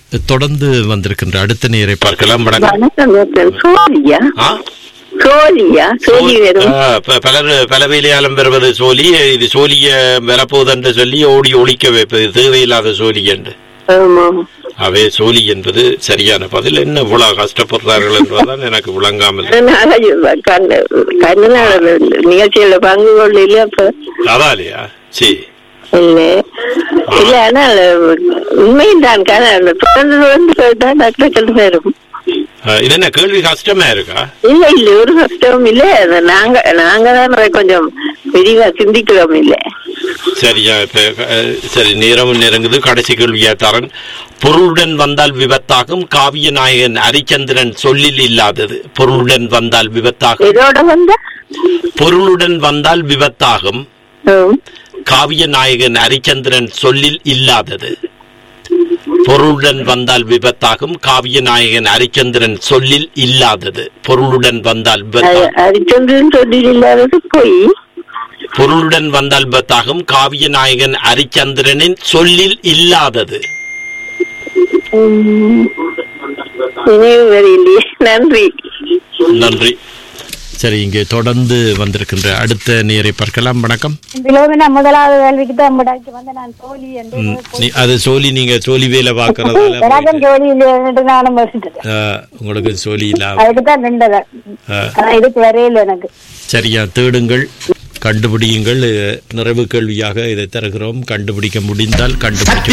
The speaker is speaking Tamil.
தொடர்ந்து வந்திருக்கின்ற அடுத்த நேரை பார்க்கலாம் வணக்கம் வணக்கம் டாக்டர் சோழியா ஆ? சோழியா சோழி வரும் ஆ, ப- பலர் பல வேலையாலும் பெறுவது சோழி இது சோழிய வரப்போதென்று சொல்லி ஓடி ஒழிக்க வைப்பது தேவையில்லாத சோழி என்று ஆமா அவே சோழி என்பது சரியான பதில் என்ன இவ்வளவு கஷ்டப்படுறார்கள் என்பதுதான் எனக்கு விளங்காமல் அதனால இவ கண்ணு கண்ணுனால நிகழ்ச்சியில பங்கு கொள்ளல அப்ப அதாலையா சரி இல்ல இல்ல ஆனால் உண்மையும் தான் தொடர்ந்து தொடர்ந்து போயிட்டா டாக்டர் வரும் ஆ, இது என்ன கேள்வி கஷ்டமா இருக்கா இல்ல இல்ல ஒரு கஷ்டமும் இல்ல அது நாங்க நாங்க தான் கொஞ்சம் விரிவா சிந்திக்கிறோம் இல்ல சரியா இப்ப அஹ், சரி நேரம் நெருங்குது கடைசி கேள்வியா தரன் பொருளுடன் வந்தால் விபத்தாகும் காவிய நாயகன் ஹரிச்சந்திரன் சொல்லில் இல்லாதது பொருளுடன் வந்தால் விபத்தாகும் இதோட வந்தா பொருளுடன் வந்தால் விபத்தாகும் ஆம். காவிய நாயகன் ஹரிச்சந்திரன் சொல்லில் இல்லாதது பொருளுடன் வந்தால் விபத்தாகும் காவிய நாயகன் ஹரிச்சந்திரன் சொல்லில் இல்லாதது பொருளுடன் வந்தால் அது விபத்தாகும் ஹரிச்சந்திரன் சொல்லி இல்லாதது போய் பொருளுடன் வந்தால் விபத்தாகும் காவிய நாயகன் ஹரிச்சந்திரனின் சொல்லில் இல்லாதது நினைவு வரையிலேயே நன்றி நன்றி சரி இங்கே தொடர்ந்து வந்திருக்கின்ற அடுத்த நேரை பார்க்கலாம் வணக்கம் பிலோமினா முதலாவது வேள்விக்கு தான் முடாக்கி வந்து நான் தோழி என்று ம், நீ- அது சோலி நீங்க சோலி வேலை பார்க்கறதால எனக்கும் தோழி இல்லைன்னு நானும் வசிட்டேன் ஆ, உங்களுக்கு சோலி இல்ல அதுக்கு தான் நின்றதேன் ஆ, ஆனா இதுக்கு வரையில எனக்கு சரியா தேடுங்கள் கண்டுபிடியுங்கள் நிறைவு கேள்வியாக இதை தருகிறோம் கண்டுபிடிக்க முடிந்தால் கண்டுபிடிக்க